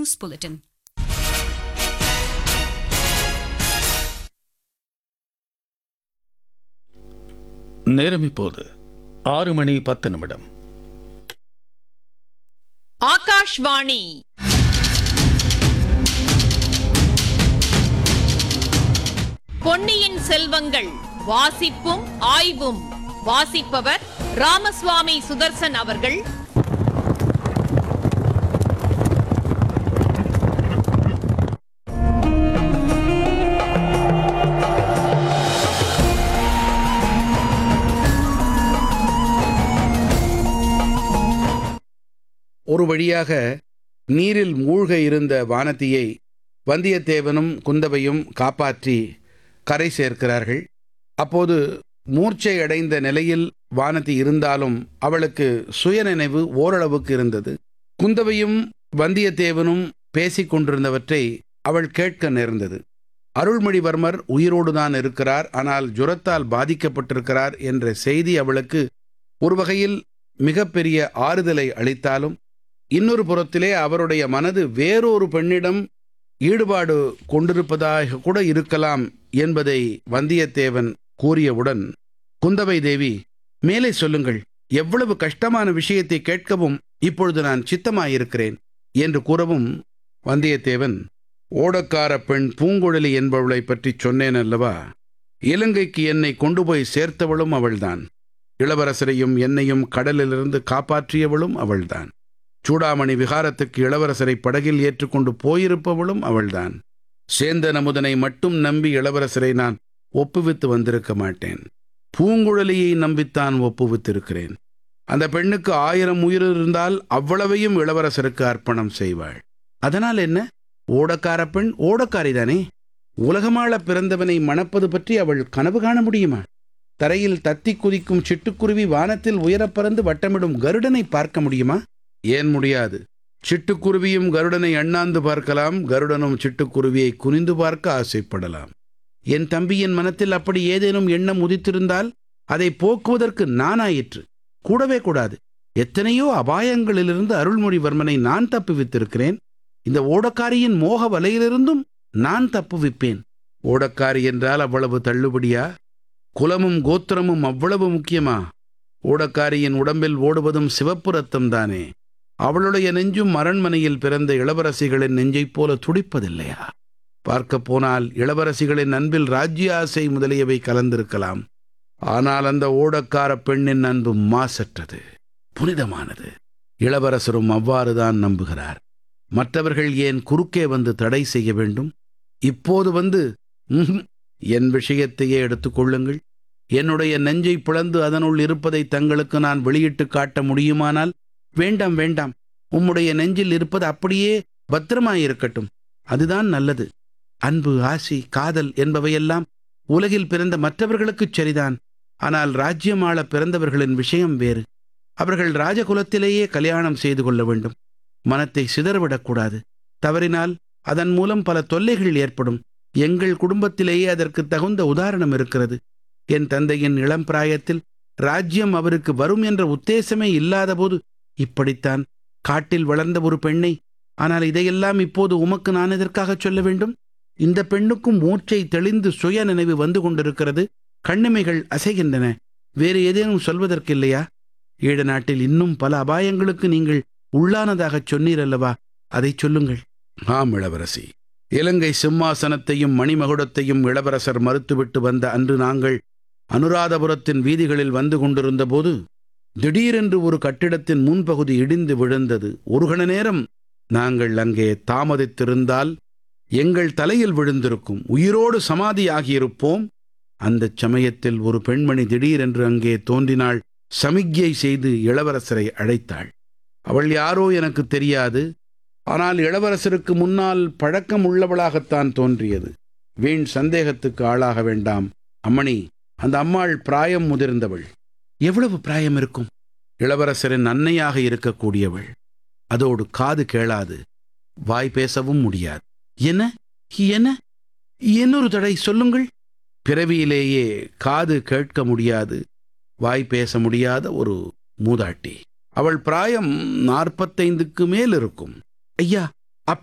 news bulletin. நேரம் இப்போது ஆறு மணி பத்து நிமிடம் ஆகாஷ்வாணி பொன்னியின் செல்வங்கள் வாசிப்பும் ஆய்வும் வாசிப்பவர் ராமசுவாமி சுதர்சன் அவர்கள் ஒரு வழியாக நீரில் மூழ்க இருந்த வானதியை வந்தியத்தேவனும் குந்தவையும் காப்பாற்றி கரை சேர்க்கிறார்கள் அப்போது மூர்ச்சை அடைந்த நிலையில் வானதி இருந்தாலும் அவளுக்கு சுயநினைவு ஓரளவுக்கு இருந்தது குந்தவையும் வந்தியத்தேவனும் பேசிக் கொண்டிருந்தவற்றை அவள் கேட்க நேர்ந்தது அருள்மொழிவர்மர் உயிரோடுதான் இருக்கிறார் ஆனால் ஜுரத்தால் பாதிக்கப்பட்டிருக்கிறார் என்ற செய்தி அவளுக்கு ஒரு வகையில் மிகப்பெரிய ஆறுதலை அளித்தாலும் இன்னொரு புறத்திலே அவருடைய மனது வேறொரு பெண்ணிடம் ஈடுபாடு கொண்டிருப்பதாக கூட இருக்கலாம் என்பதை வந்தியத்தேவன் கூறியவுடன் குந்தவை தேவி மேலே சொல்லுங்கள் எவ்வளவு கஷ்டமான விஷயத்தை கேட்கவும் இப்பொழுது நான் சித்தமாயிருக்கிறேன் என்று கூறவும் வந்தியத்தேவன் ஓடக்கார பெண் பூங்குழலி என்பவளை பற்றி சொன்னேன் அல்லவா இலங்கைக்கு என்னை கொண்டு போய் சேர்த்தவளும் அவள்தான் இளவரசரையும் என்னையும் கடலிலிருந்து காப்பாற்றியவளும் அவள்தான் சூடாமணி விகாரத்துக்கு இளவரசரை படகில் ஏற்றுக்கொண்டு போயிருப்பவளும் அவள்தான் சேந்தன் அமுதனை மட்டும் நம்பி இளவரசரை நான் ஒப்புவித்து வந்திருக்க மாட்டேன் பூங்குழலியை நம்பித்தான் ஒப்புவித்திருக்கிறேன் அந்த பெண்ணுக்கு ஆயிரம் உயிர் இருந்தால் அவ்வளவையும் இளவரசருக்கு அர்ப்பணம் செய்வாள் அதனால் என்ன ஓடக்கார பெண் ஓடக்காரிதானே உலகமாள பிறந்தவனை மணப்பது பற்றி அவள் கனவு காண முடியுமா தரையில் தத்தி குதிக்கும் சிட்டுக்குருவி வானத்தில் உயரப் பறந்து வட்டமிடும் கருடனை பார்க்க முடியுமா ஏன் முடியாது சிட்டுக்குருவியும் கருடனை அண்ணாந்து பார்க்கலாம் கருடனும் சிட்டுக்குருவியை குனிந்து பார்க்க ஆசைப்படலாம் என் தம்பியின் மனத்தில் அப்படி ஏதேனும் எண்ணம் உதித்திருந்தால் அதை போக்குவதற்கு நானாயிற்று கூடவே கூடாது எத்தனையோ அபாயங்களிலிருந்து அருள்மொழிவர்மனை நான் தப்புவித்திருக்கிறேன் இந்த ஓடக்காரியின் மோக வலையிலிருந்தும் நான் தப்புவிப்பேன் ஓடக்காரி என்றால் அவ்வளவு தள்ளுபடியா குலமும் கோத்திரமும் அவ்வளவு முக்கியமா ஓடக்காரியின் உடம்பில் ஓடுவதும் சிவப்பு ரத்தம் தானே அவளுடைய நெஞ்சும் அரண்மனையில் பிறந்த இளவரசிகளின் நெஞ்சைப் போல துடிப்பதில்லையா பார்க்கப் போனால் இளவரசிகளின் அன்பில் ராஜ்ய ஆசை முதலியவை கலந்திருக்கலாம் ஆனால் அந்த ஓடக்கார பெண்ணின் அன்பு மாசற்றது புனிதமானது இளவரசரும் அவ்வாறுதான் நம்புகிறார் மற்றவர்கள் ஏன் குறுக்கே வந்து தடை செய்ய வேண்டும் இப்போது வந்து "ம்ஹும், என் விஷயத்தையே எடுத்துக்கொள்ளுங்கள் என்னுடைய நெஞ்சை பிளந்து அதனுள் இருப்பதை தங்களுக்கு நான் வெளியிட்டு காட்ட முடியுமானால் வேண்டாம் வேண்டாம் உம்முடைய நெஞ்சில் இருப்பது அப்படியே பத்திரமாயிருக்கட்டும் அதுதான் நல்லது அன்பு ஆசி காதல் என்பவையெல்லாம் உலகில் பிறந்த மற்றவர்களுக்குச் சரிதான் ஆனால் ராஜ்யமாள பிறந்தவர்களின் விஷயம் வேறு அவர்கள் ராஜகுலத்திலேயே கல்யாணம் செய்து கொள்ள வேண்டும் மனத்தை சிதறவிடக்கூடாது தவறினால் அதன் மூலம் பல தொல்லைகள் ஏற்படும் எங்கள் குடும்பத்திலேயே அதற்கு தகுந்த உதாரணம் இருக்கிறது என் தந்தையின் இளம் பிராயத்தில் ராஜ்யம் அவருக்கு வரும் என்ற உத்தேசமே இல்லாதபோது இப்படித்தான் காட்டில் வளர்ந்த ஒரு பெண்ணை ஆனால் இதையெல்லாம் இப்போது உமக்கு நான் எதற்காக சொல்ல வேண்டும் இந்த பெண்ணுக்கும் மூச்சை தெளிந்து சுய நினைவு வந்து கொண்டிருக்கிறது கண்ணிமைகள் அசைகின்றன வேறு ஏதேனும் சொல்வதற்கில்லையா ஈழ நாட்டில் இன்னும் பல அபாயங்களுக்கு நீங்கள் உள்ளானதாகச் சொன்னீர் அல்லவா அதைச் சொல்லுங்கள் ஆம் இளவரசி இலங்கை சிம்மாசனத்தையும் மணிமகுடத்தையும் இளவரசர் மறுத்துவிட்டு வந்த அன்று நாங்கள் அனுராதபுரத்தின் வீதிகளில் வந்து கொண்டிருந்தபோது திடீரென்று ஒரு கட்டிடத்தின் முன்பகுதி இடிந்து விழுந்தது ஒரு கண நேரம் நாங்கள் அங்கே தாமதித்திருந்தால் எங்கள் தலையில் விழுந்திருக்கும் உயிரோடு சமாதியாகியிருப்போம் அந்தச் சமயத்தில் ஒரு பெண்மணி திடீரென்று அங்கே தோன்றினாள் சமிக்ஞை செய்து இளவரசரை அழைத்தாள் அவள் யாரோ எனக்கு தெரியாது ஆனால் இளவரசருக்கு முன்னால் பழக்கம் உள்ளவளாகத்தான் தோன்றியது வீண் சந்தேகத்துக்கு ஆளாக வேண்டாம் அம்மணி அந்த அம்மாள் பிராயம் முதிர்ந்தவள் எவ்வளவு பிராயம் இருக்கும் இளவரசரின் அன்னையாக இருக்கக்கூடியவள் அதோடு காது கேளாது வாய் பேசவும் முடியாது என்ன என்ன இன்னொரு தடை சொல்லுங்கள் பிறவியிலேயே காது கேட்க முடியாது வாய் பேச முடியாத ஒரு மூதாட்டி அவள் பிராயம் நாற்பத்தைந்துக்கு மேல் இருக்கும் ஐயா